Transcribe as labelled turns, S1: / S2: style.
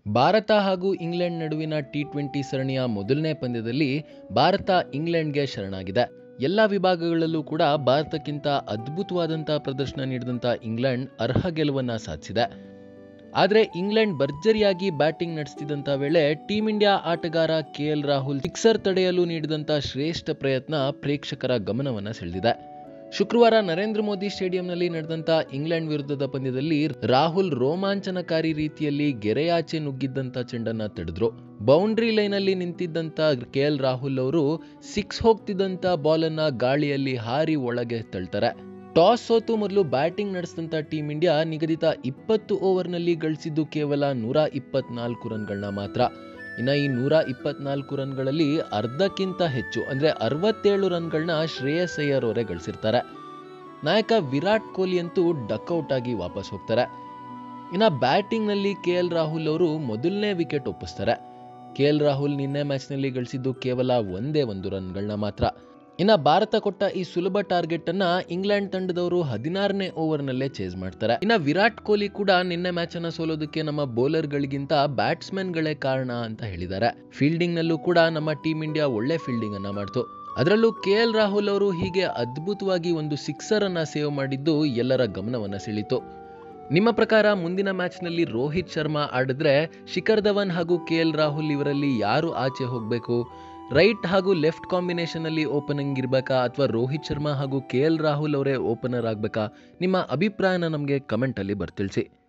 S1: ಭಾರತ ಹಾಗೂ ಇಂಗ್ಲೆಂಡ್ ನಡುವಿನ T twenty ಸರಣಿಯ ಮೊದಲನೇ ಪಂದ್ಯದಲ್ಲಿ ಭಾರತ ಇಂಗ್ಲೆಂಡ್ಗೆ ಶರಣಾಗಿದೆ ಎಲ್ಲ ವಿಭಾಗಗಳಲ್ಲೂ ಕೂಡ ಭಾರತಕ್ಕಿಂತ ಅದ್ಭುತವಾದಂಥ ಪ್ರದರ್ಶನ ನೀಡಿದಂಥ ಇಂಗ್ಲೆಂಡ್ ಅರ್ಹ ಗೆಲುವನ್ನ ಸಾಧಿಸಿದೆ ಆದರೆ ಇಂಗ್ಲೆಂಡ್ ಭರ್ಜರಿಯಾಗಿ ಬ್ಯಾಟಿಂಗ್ ನಡೆಸ್ತಿದ್ದಂಥ ವೇಳೆ ಟೀಂ ಇಂಡಿಯಾ ಆಟಗಾರ ಕೆ ಎಲ್ ರಾಹುಲ್ ಸಿಕ್ಸರ್ ತಡೆಯಲು ನೀಡಿದಂಥ ಶ್ರೇಷ್ಠ ಪ್ರಯತ್ನ ಪ್ರೇಕ್ಷಕರ ಗಮನವನ್ನು ಸೆಳೆದಿದೆ ಶುಕ್ರವಾರ ನರೇಂದ್ರ ಮೋದಿ ಸ್ಟೇಡಿಯಂನಲ್ಲಿ ನಡೆದಂಥ ಇಂಗ್ಲೆಂಡ್ ವಿರುದ್ಧದ ಪಂದ್ಯದಲ್ಲಿ ರಾಹುಲ್ ರೋಮಾಂಚನಕಾರಿ ರೀತಿಯಲ್ಲಿ ಗೆರೆಯಾಚೆ ನುಗ್ಗಿದ್ದಂಥ ಚೆಂಡನ್ನ ತಡೆದ್ರು ಬೌಂಡ್ರಿ ಲೈನಲ್ಲಿ ನಿಂತಿದ್ದಂಥ ಕೆ ಎಲ್ ರಾಹುಲ್ ಅವರು ಸಿಕ್ಸ್ ಹೋಗ್ತಿದ್ದಂಥ ಬಾಲನ್ನ ಗಾಳಿಯಲ್ಲಿ ಹಾರಿ ಒಳಗೆ ತಳ್ತಾರೆ ಟಾಸ್ ಸೋತು ಮೊದಲು ಬ್ಯಾಟಿಂಗ್ ನಡೆಸಿದಂಥ ಟೀಂ ಇಂಡಿಯಾ ನಿಗದಿತ ಇಪ್ಪತ್ತು ಓವರ್ನಲ್ಲಿ ಗಳಿಸಿದ್ದು ಕೇವಲ ನೂರ ಇಪ್ಪತ್ನಾಲ್ಕು ರನ್ಗಳನ್ನ ಮಾತ್ರ ಇನ್ನು ಈ ನೂರ ಇಪ್ಪತ್ನಾಲ್ಕು ರನ್ಗಳಲ್ಲಿ ಅರ್ಧಕ್ಕಿಂತ ಹೆಚ್ಚು ಅಂದ್ರೆ ಅರವತ್ತೇಳು ರನ್ಗಳನ್ನ ಶ್ರೇಯಸ್ ಅಯ್ಯರ್ ಅವರೇ ಗಳಿಸಿರ್ತಾರೆ ನಾಯಕ ವಿರಾಟ್ ಕೊಹ್ಲಿ ಅಂತೂ ಡಕ್ಔಟ್ ಆಗಿ ವಾಪಸ್ ಹೋಗ್ತಾರೆ ಇನ್ನು ಬ್ಯಾಟಿಂಗ್ನಲ್ಲಿ ಕೆ ಎಲ್ ರಾಹುಲ್ ಅವರು ಮೊದಲನೇ ವಿಕೆಟ್ ಒಪ್ಪಿಸ್ತಾರೆ ಕೆ ಎಲ್ ರಾಹುಲ್ ನಿನ್ನೆ ಮ್ಯಾಚ್ನಲ್ಲಿ ಗಳಿಸಿದ್ದು ಕೇವಲ ಒಂದೇ ಒಂದು ರನ್ಗಳನ್ನ ಮಾತ್ರ ಇನ್ನು ಭಾರತ ಕೊಟ್ಟ ಈ ಸುಲಭ ಟಾರ್ಗೆಟ್ ಅನ್ನ ಇಂಗ್ಲೆಂಡ್ ತಂಡದವರು ಹದಿನಾರನೇ ಓವರ್ನಲ್ಲೇ ಚೇಸ್ ಮಾಡ್ತಾರೆ ಇನ್ನು ವಿರಾಟ್ ಕೊಹ್ಲಿ ಕೂಡ ನಿನ್ನೆ ಮ್ಯಾಚ್ ಅನ್ನ ಸೋಲೋದಕ್ಕೆ ನಮ್ಮ ಬೌಲರ್ಗಳಿಗಿಂತ ಬ್ಯಾಟ್ಸ್ಮನ್ಗಳೇ ಕಾರಣ ಅಂತ ಹೇಳಿದ್ದಾರೆ ಫೀಲ್ಡಿಂಗ್ ನಲ್ಲೂ ಕೂಡ ನಮ್ಮ ಟೀಂ ಇಂಡಿಯಾ ಒಳ್ಳೆ ಫೀಲ್ಡಿಂಗ್ ಅನ್ನ ಮಾಡ್ತು ಅದರಲ್ಲೂ ಕೆ ಎಲ್ ರಾಹುಲ್ ಅವರು ಹೀಗೆ ಅದ್ಭುತವಾಗಿ ಒಂದು ಸಿಕ್ಸರ್ ಅನ್ನ ಸೇವ್ ಮಾಡಿದ್ದು ಎಲ್ಲರ ಗಮನವನ್ನ ಸೆಳೀತು ನಿಮ್ಮ ಪ್ರಕಾರ ಮುಂದಿನ ಮ್ಯಾಚ್ನಲ್ಲಿ ರೋಹಿತ್ ಶರ್ಮಾ ಆಡಿದ್ರೆ ಶಿಖರ್ ಧವನ್ ಹಾಗೂ ಕೆ ಎಲ್ ರಾಹುಲ್ ಇವರಲ್ಲಿ ಯಾರು ಆಚೆ ಹೋಗಬೇಕು ರೈಟ್ ಹಾಗೂ ಲೆಫ್ಟ್ ಕಾಂಬಿನೇಷನ್ ಅಲ್ಲಿ ಓಪನಿಂಗ್ ಇರಬೇಕಾ ಅಥವಾ ರೋಹಿತ್ ಶರ್ಮಾ ಹಾಗೂ ಕೆ ಎಲ್ ರಾಹುಲ್ ಅವರೇ ಓಪನರ್ ಆಗಬೇಕಾ ನಿಮ್ಮ ಅಭಿಪ್ರಾಯನ ನಮಗೆ ಕಮೆಂಟ್ ಅಲ್ಲಿ ಬರ್ತಿಳಿಸಿ